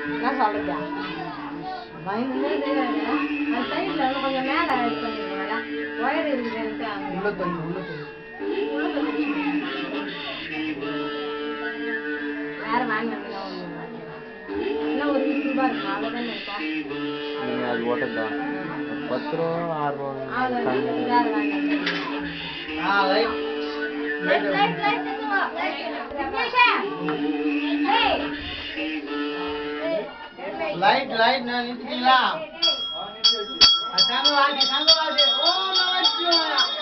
என்ன சொல்றது பயந்துட்டே தெரியாது அது சைடில் வந்து கொஞ்சம் மேலே இது பண்ணிருக்கோம்ல ஒயர் இருக்குதுன்ட்டு அங்க உள்ள தள்ளு உள்ள தள்ளு உள்ள போய் வேற வாங்கி வந்து என்ன ஒரு இருபது ரூபாய் இருக்கும் அவ்வளோதான் இருக்கும் நீங்கள் அது ஓட்டத்தான் பத்து ரூபா ஆறு ரூபா அவ்வளோ கம்மி. வேற வாங்கி வந்து ah right light light light light light நான் நிறுத்திட்டீங்களா சங்கவாசி சங்கவாசி ஓ நமச்சிவாயா